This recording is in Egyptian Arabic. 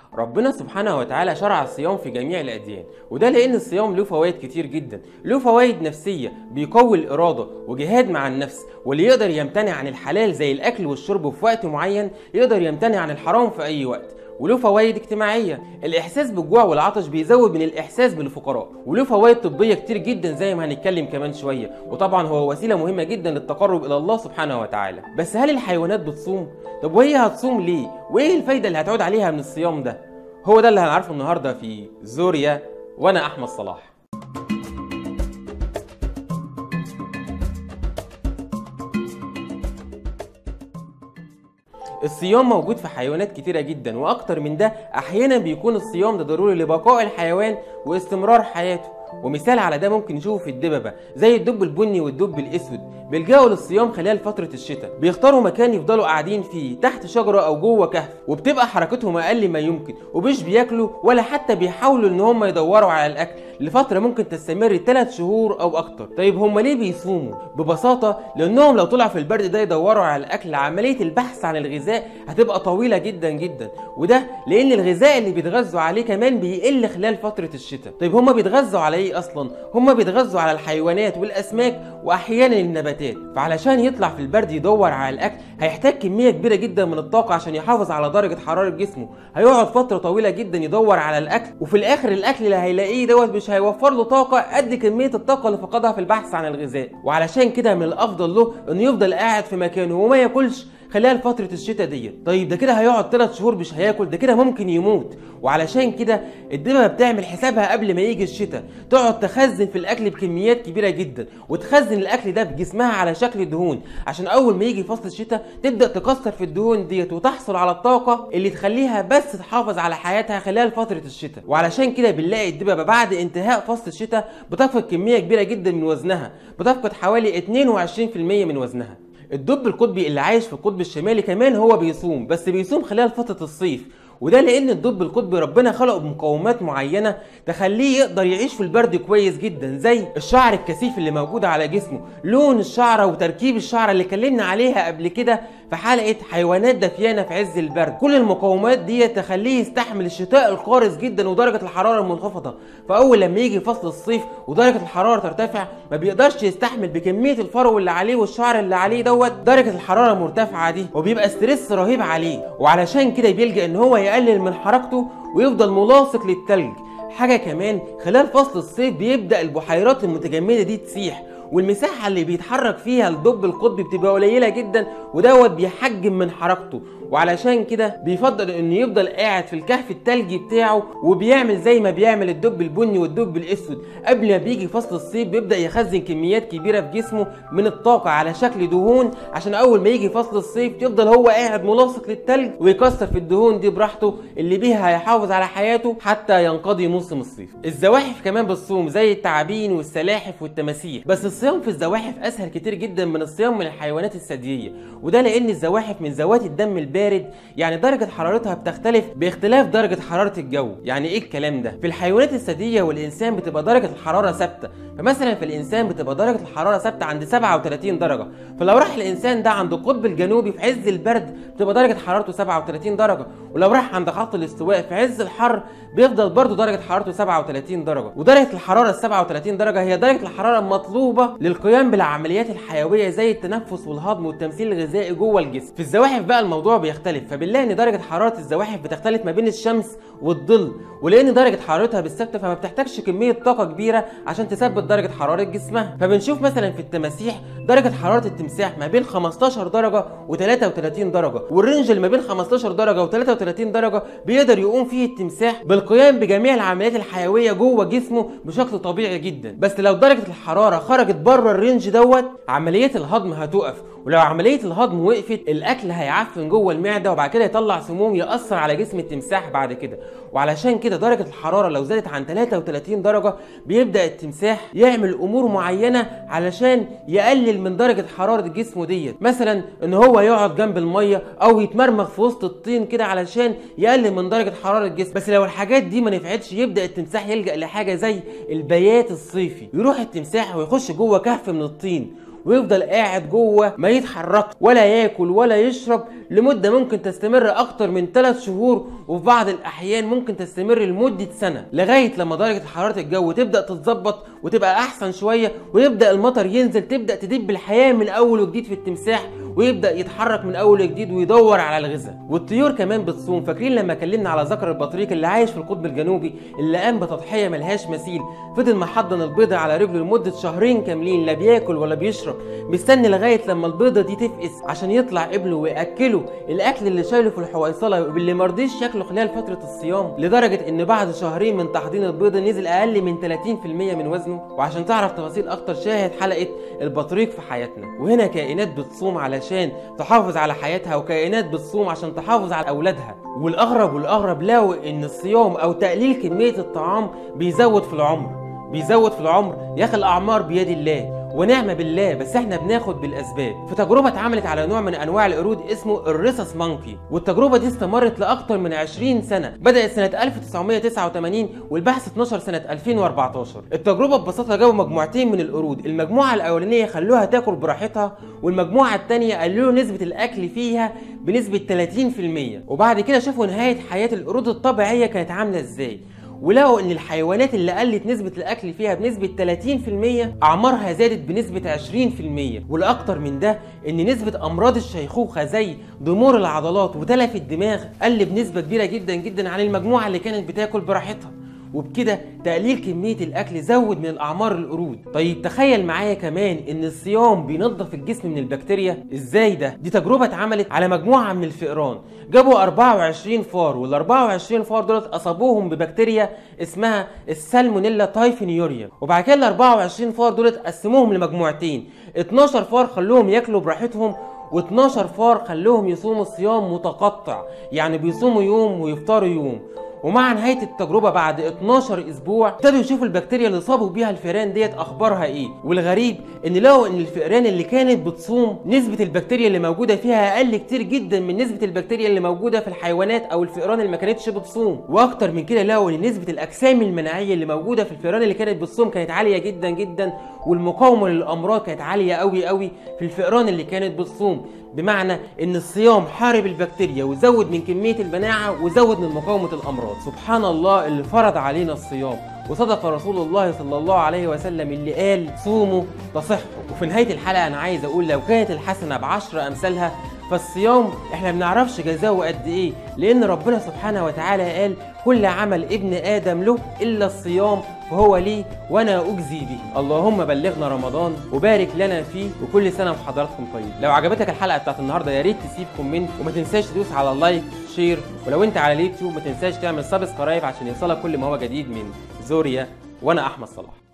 ربنا سبحانه وتعالى شرع الصيام في جميع الأديان وده لأن الصيام له فوائد كتير جدا له فوائد نفسية بيقوي الإرادة وجهاد مع النفس واللي يقدر يمتنع عن الحلال زي الأكل والشرب في وقت معين يقدر يمتنع عن الحرام في أي وقت وله فوائد اجتماعيه الاحساس بالجوع والعطش بيزود من الاحساس بالفقراء وله فوائد طبيه كتير جدا زي ما هنتكلم كمان شويه وطبعا هو وسيله مهمه جدا للتقرب الى الله سبحانه وتعالى بس هل الحيوانات بتصوم طب وهي هتصوم ليه وايه الفايده اللي هتعود عليها من الصيام ده هو ده اللي هنعرفه النهارده في زوريا وانا احمد صلاح الصيام موجود في حيوانات كتيرة جدا وأكتر من ده أحيانا بيكون الصيام ده ضروري لبقاء الحيوان واستمرار حياته ومثال على ده ممكن نشوفه في الدببة زي الدب البني والدب الأسود بيلجأوا للصيام خلال فترة الشتاء بيختاروا مكان يفضلوا قاعدين فيه تحت شجرة أو جوه كهف وبتبقى حركتهم أقل ما يمكن ومش بياكلوا ولا حتى بيحاولوا إن هم يدوروا على الأكل لفترة ممكن تستمر 3 شهور أو أكتر طيب هم ليه بيصوموا؟ ببساطة لأنهم لو طلعوا في البرد ده يدوروا على الأكل عملية البحث عن الغذاء هتبقى طويلة جدا جدا وده لأن الغذاء اللي بيتغذوا عليه كمان بيقل خلال فترة الشتاء طيب هم بيتغذوا على إيه أصلا؟ هم بيتغذوا على الحيوانات والأسماك وأحيانا النباتات فعلشان يطلع في البرد يدور على الأكل هيحتاج كمية كبيرة جدا من الطاقة عشان يحافظ على درجة حرارة جسمه هيقعد فترة طويلة جدا يدور على الأكل وفي الآخر الأكل اللي هيلاقيه دوت مش هيوفر له طاقة قد كمية الطاقة اللي فقدها في البحث عن الغذاء وعلشان كده من الأفضل له إنه يفضل قاعد في مكانه وما ياكلش خلال فترة الشتاء ديت طيب ده كده هيقعد 3 شهور مش هياكل ده كده ممكن يموت وعلشان كده الدببة بتعمل حسابها قبل ما يجي الشتاء تقعد تخزن في الاكل بكميات كبيرة جدا وتخزن الاكل ده بجسمها على شكل دهون عشان اول ما يجي فصل الشتاء تبدا تكسر في الدهون ديت وتحصل على الطاقة اللي تخليها بس تحافظ على حياتها خلال فترة الشتاء وعلشان كده بنلاقي الدببة بعد انتهاء فصل الشتاء بتفقد كمية كبيرة جدا من وزنها بتفقد حوالي 22% من وزنها الدب القطبي اللي عايش في القطب الشمالي كمان هو بيصوم بس بيصوم خلال فترة الصيف وده لان الدب القطبي ربنا خلقه بمقومات معينه تخليه يقدر يعيش في البرد كويس جدا زي الشعر الكثيف اللي موجود على جسمه لون الشعره وتركيب الشعره اللي اتكلمنا عليها قبل كده في حلقه حيوانات دفيانه في عز البرد كل المقومات دي تخليه يستحمل الشتاء القارس جدا ودرجه الحراره المنخفضه فاول لما يجي فصل الصيف ودرجه الحراره ترتفع ما بيقدرش يستحمل بكميه الفرو اللي عليه والشعر اللي عليه دوت درجه الحراره المرتفعه دي وبيبقى ستريس رهيب عليه وعلشان كده بيلجا ان هو يقلل من حركته ويفضل ملاصق للتلج حاجه كمان خلال فصل الصيف بيبدا البحيرات المتجمده دي تسيح والمساحة اللي بيتحرك فيها الدب القطبي بتبقى قليلة جدا ودوت بيحجم من حركته وعلشان كده بيفضل انه يفضل قاعد في الكهف التلجي بتاعه وبيعمل زي ما بيعمل الدب البني والدب الاسود قبل ما بيجي فصل الصيف بيبدا يخزن كميات كبيره في جسمه من الطاقه على شكل دهون عشان اول ما يجي فصل الصيف يفضل هو قاعد ملاصق للتلج ويكسر في الدهون دي براحته اللي بيها هيحافظ على حياته حتى ينقضي موسم الصيف الزواحف كمان بتصوم زي التعابين والسلاحف والتماسيح بس الصيام في الزواحف اسهل كتير جدا من الصيام من الحيوانات الثدييه وده لان الزواحف من ذوات الدم البارد يعني درجه حرارتها بتختلف باختلاف درجه حراره الجو يعني ايه الكلام ده في الحيوانات الثديه والانسان بتبقى درجه الحراره ثابته فمثلا في الانسان بتبقى درجه الحراره ثابته عند 37 درجه فلو راح الانسان ده عند القطب الجنوبي في عز البرد بتبقى درجه حرارته 37 درجه ولو راح عند خط الاستواء في عز الحر بيفضل برضه درجه حرارته 37 درجه ودرجه الحراره ال 37 درجه هي درجه الحراره المطلوبه للقيام بالعمليات الحيويه زي التنفس والهضم والتمثيل الغذائي جوه الجسم في الزواحف بقى الموضوع بيختلف فبنلاقي ان درجه حراره الزواحف بتختلف ما بين الشمس والظل ولان درجه حرارتها بالثابته فما بتحتاجش كميه طاقه كبيره عشان تثبت درجه حراره جسمها فبنشوف مثلا في التماسيح درجه حراره التمساح ما بين 15 درجه و33 درجه والرينج اللي ما بين 15 درجه و33 درجه بيقدر يقوم فيه التمساح بالقيام بجميع العمليات الحيويه جوه جسمه بشكل طبيعي جدا بس لو درجه الحراره خرجت بره الرينج دوت عمليات الهضم هتقف ولو عمليه الهضم وقفت الاكل هيعفن جوه المعده وبعد كده يطلع سموم ياثر على جسم التمساح بعد كده وعلشان كده درجه الحراره لو زادت عن 33 درجه بيبدا التمساح يعمل امور معينه علشان يقلل من درجه حراره جسمه ديت مثلا ان هو يقعد جنب الميه او يتمرمغ في وسط الطين كده علشان يقلل من درجه حراره الجسم بس لو الحاجات دي ما نفعتش يبدا التمساح يلجا لحاجه زي البيات الصيفي يروح التمساح ويخش جوه كهف من الطين ويفضل قاعد جوه ما يتحركش ولا ياكل ولا يشرب لمده ممكن تستمر اكتر من 3 شهور وفي بعض الاحيان ممكن تستمر لمده سنه لغايه لما درجه حراره الجو تبدا تتظبط وتبقى احسن شويه ويبدا المطر ينزل تبدا تدب الحياه من اول وجديد في التمساح ويبدا يتحرك من اول وجديد ويدور على الغذاء والطيور كمان بتصوم فاكرين لما اتكلمنا على ذكر البطريق اللي عايش في القطب الجنوبي اللي قام بتضحيه ملهاش مثيل فضل محضن البيضه على رجله لمده شهرين كاملين لا بياكل ولا بيشرب مستني لغايه لما البيضه دي تفقس عشان يطلع ابنه وياكله الاكل اللي شايله في الحويصله واللي مرضيش ياكله خلال فتره الصيام لدرجه ان بعد شهرين من تحضير البيضه نزل اقل من 30% من وزنه وعشان تعرف تفاصيل اكتر شاهد حلقه البطريق في حياتنا وهنا كائنات بتصوم علشان تحافظ على حياتها وكائنات بتصوم عشان تحافظ على اولادها والاغرب والاغرب لقوا ان الصيام او تقليل كميه الطعام بيزود في العمر بيزود في العمر يا اخي الاعمار بيد الله ونعمه بالله بس احنا بناخد بالاسباب في تجربه اتعملت على نوع من انواع القرود اسمه الريسس مانكي والتجربه دي استمرت لاكثر من 20 سنه بدات سنه 1989 والبحث 12 سنه 2014 التجربه ببساطه جابوا مجموعتين من القرود المجموعه الاولانيه خلوها تاكل براحتها والمجموعه الثانيه قللوا نسبه الاكل فيها بنسبه 30% وبعد كده شافوا نهايه حياه القرود الطبيعيه كانت عامله ازاي ولقوا ان الحيوانات اللي قلت نسبة الاكل فيها بنسبة 30% اعمارها زادت بنسبة 20% والاكتر من ده ان نسبة امراض الشيخوخة زي ضمور العضلات وتلف الدماغ قل بنسبة كبيرة جدا جدا عن المجموعة اللي كانت بتاكل براحتها وبكده تقليل كمية الأكل زود من الأعمار القرود طيب تخيل معايا كمان إن الصيام بينظف الجسم من البكتيريا إزاي ده؟ دي تجربة اتعملت على مجموعة من الفئران جابوا 24 فار وال 24 فار دولت أصابوهم ببكتيريا اسمها السالمونيلا تايفينيوريا وبعد كده ال 24 فار دولت قسموهم لمجموعتين 12 فار خلوهم ياكلوا براحتهم و12 فار خلوهم يصوموا صيام متقطع يعني بيصوموا يوم ويفطروا يوم ومع نهايه التجربه بعد 12 اسبوع ابتدوا يشوفوا البكتيريا اللي صابوا بيها الفئران ديت اخبارها ايه والغريب ان لقوا ان الفئران اللي كانت بتصوم نسبه البكتيريا اللي موجوده فيها اقل كتير جدا من نسبه البكتيريا اللي موجوده في الحيوانات او الفئران اللي ما كانتش بتصوم واكتر من كده لقوا ان نسبه الاجسام المناعيه اللي موجوده في الفئران اللي كانت بتصوم كانت عاليه جدا جدا والمقاومه للامراض كانت عاليه قوي قوي في الفئران اللي كانت بتصوم بمعنى ان الصيام حارب البكتيريا وزود من كميه المناعه وزود من مقاومه الامراض سبحان الله اللي فرض علينا الصيام وصدق رسول الله صلى الله عليه وسلم اللي قال صوموا تصحوا وفي نهايه الحلقه انا عايز اقول لو كانت الحسنه بعشر امثالها فالصيام احنا بنعرفش جزاؤه قد ايه لان ربنا سبحانه وتعالى قال كل عمل ابن ادم له الا الصيام فهو لي وانا اجزي به اللهم بلغنا رمضان وبارك لنا فيه وكل سنه وحضراتكم طيب لو عجبتك الحلقه بتاعت النهارده يا ريت تسيب كومنت وما تنساش تدوس على اللايك شير ولو انت على اليوتيوب ما تنساش تعمل سبسكرايب عشان يوصلك كل ما هو جديد من زوريا وانا احمد صلاح